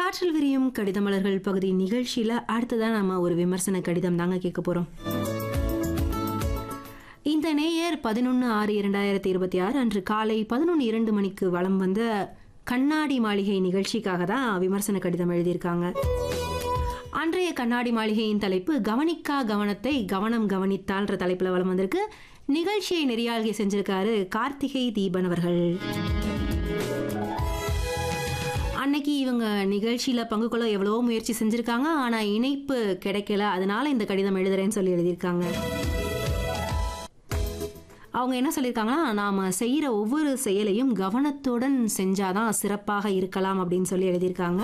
காற்றில் விரியும் கடிதமலர்கள் பகுதி நிகழ்ச்சியில் அடுத்ததான் நம்ம ஒரு விமர்சன கடிதம் தாங்க கேட்க போகிறோம் இந்த நேயர் பதினொன்று ஆறு இரண்டாயிரத்தி இருபத்தி ஆறு அன்று காலை பதினொன்று இரண்டு மணிக்கு வலம் வந்த கண்ணாடி மாளிகை நிகழ்ச்சிக்காக தான் விமர்சன கடிதம் எழுதியிருக்காங்க அன்றைய கண்ணாடி மாளிகையின் தலைப்பு கவனிக்கா கவனத்தை கவனம் கவனித்தால்ன்ற தலைப்பில் வலம் வந்திருக்கு நிகழ்ச்சியை நெறியாள்கை செஞ்சிருக்காரு கார்த்திகை தீபன் அவர்கள் அன்னைக்கு இவங்க நிகழ்ச்சியில் பங்கு கொள்ள எவ்வளவோ முயற்சி செஞ்சுருக்காங்க ஆனால் இணைப்பு கிடைக்கல அதனால இந்த கடிதம் எழுதுறேன்னு சொல்லி எழுதியிருக்காங்க அவங்க என்ன சொல்லியிருக்காங்கன்னா நாம் செய்கிற ஒவ்வொரு செயலையும் கவனத்துடன் செஞ்சாதான் சிறப்பாக இருக்கலாம் அப்படின்னு சொல்லி எழுதியிருக்காங்க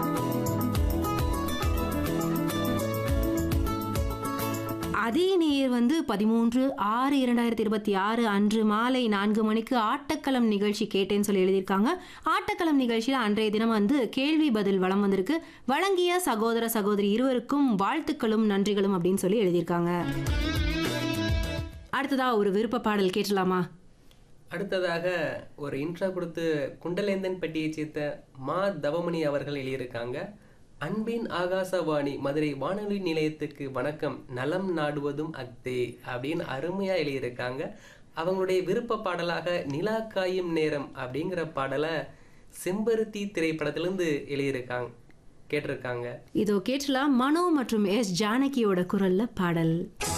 அதே நேர் வந்து பதிமூன்று ஆறு இரண்டாயிரத்தி இருபத்தி ஆறு அன்று மாலை நான்கு மணிக்கு ஆட்டக்களம் நிகழ்ச்சி கேட்டேன்னு சொல்லி எழுதியிருக்காங்க ஆட்டக்களம் நிகழ்ச்சியில் அன்றைய தினம் வந்து கேள்வி பதில் வளம் வந்திருக்கு வழங்கிய சகோதர சகோதரி இருவருக்கும் வாழ்த்துக்களும் நன்றிகளும் அப்படின்னு சொல்லி எழுதியிருக்காங்க அடுத்ததா ஒரு விருப்ப பாடல் கேட்டலாமா அடுத்ததாக ஒரு இன்ட்ரா கொடுத்து குண்டலேந்தன் பட்டியைச் சேர்த்த மா தவமணி அவர்கள் எழுதியிருக்காங்க அன்பின் ஆகாசவாணி மதுரை வானொலி நிலையத்துக்கு வணக்கம் நலம் நாடுவதும் அத்தே அப்படின்னு அருமையா எழுதியிருக்காங்க அவங்களுடைய விருப்ப பாடலாக நிலா காயும் நேரம் அப்படிங்கிற பாடலை செம்பருத்தி திரைப்படத்திலிருந்து எழுதியிருக்காங்க கேட்டிருக்காங்க இதோ கேட்டலாம் மனோ மற்றும் எஸ் ஜானகியோட குரல்ல பாடல்